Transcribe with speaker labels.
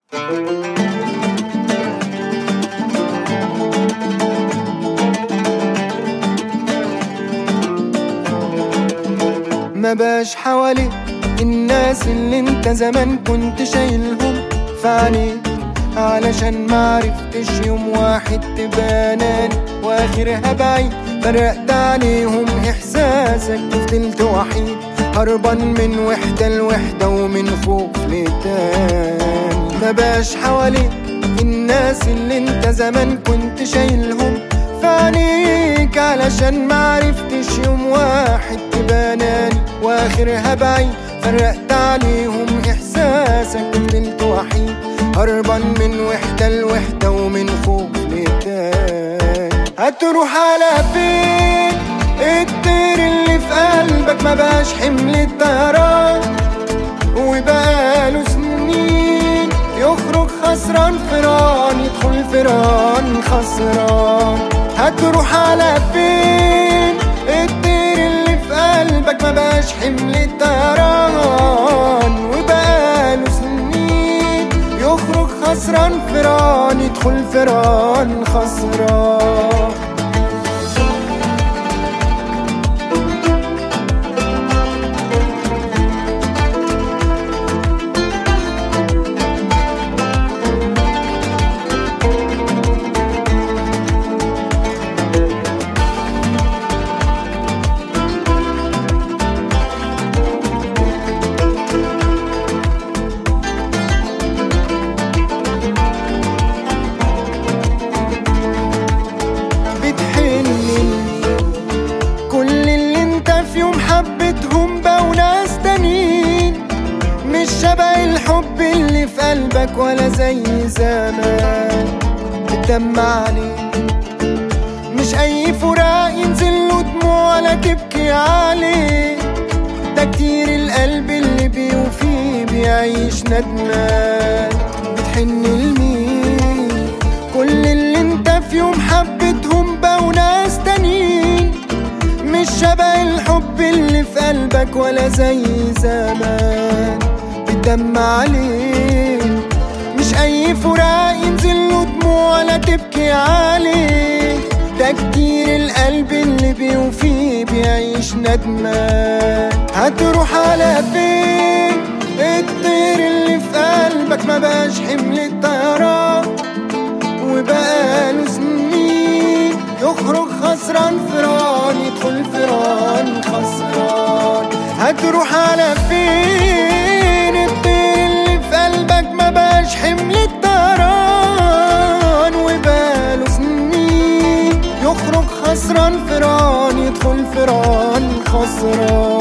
Speaker 1: ما باش حواليك الناس اللي انت زمان كنت شايلهم في عينيك علشان معرفتش يوم واحد تباناني واخرها بعيد فرقت عليهم احساسك فضلت وحيد هربان من وحدة لوحدة ومن خوف لتاني ما باش حواليك الناس اللي انت زمان كنت شايلهم في عينيك علشان معرفتش يوم واحد تباناني واخرها بعيد فرقت عليهم احساسك فضلت وحيد هربان من وحدة لوحدة ومن خوف لتاني هتروح على فين الطير اللي في قلبك ما بقاش حمل الطيران وبقاله سنين يخرج خسران فران يدخل فران خسران هتروح على فين الطير اللي في قلبك ما بقاش حمل الطيران وبقاله سنين يخرج خسران فران يدخل فران خسران بتحنني كل اللي انت في يوم حبيتهم بقوا ناس تانيين مش شبه الحب اللي في قلبك ولا زي زمان بتدمع عليك مش اي فراق ينزل له دموع ولا تبكي عليه ده كتير القلب اللي بيوفيه بيعيش ندمان بتحن لمين كل اللي انت في يوم حبيتهم بقوا ناس تانيين مش شبه الحب اللي في قلبك ولا زي زمان بتدمع عليه مش اي فراق ينزل له دموع ولا تبكي عليه ده كتير القلب اللي بيوفيه بيعيش ندمان هتروح على فين الطير اللي في قلبك ما بقاش حمل الطيران وبقاله سنين يخرج خسران فران يدخل فران خسران هتروح على فين الطير اللي في قلبك ما بقاش حمل الطيران وبقاله سنين يخرج خسران فران يدخل فران خسران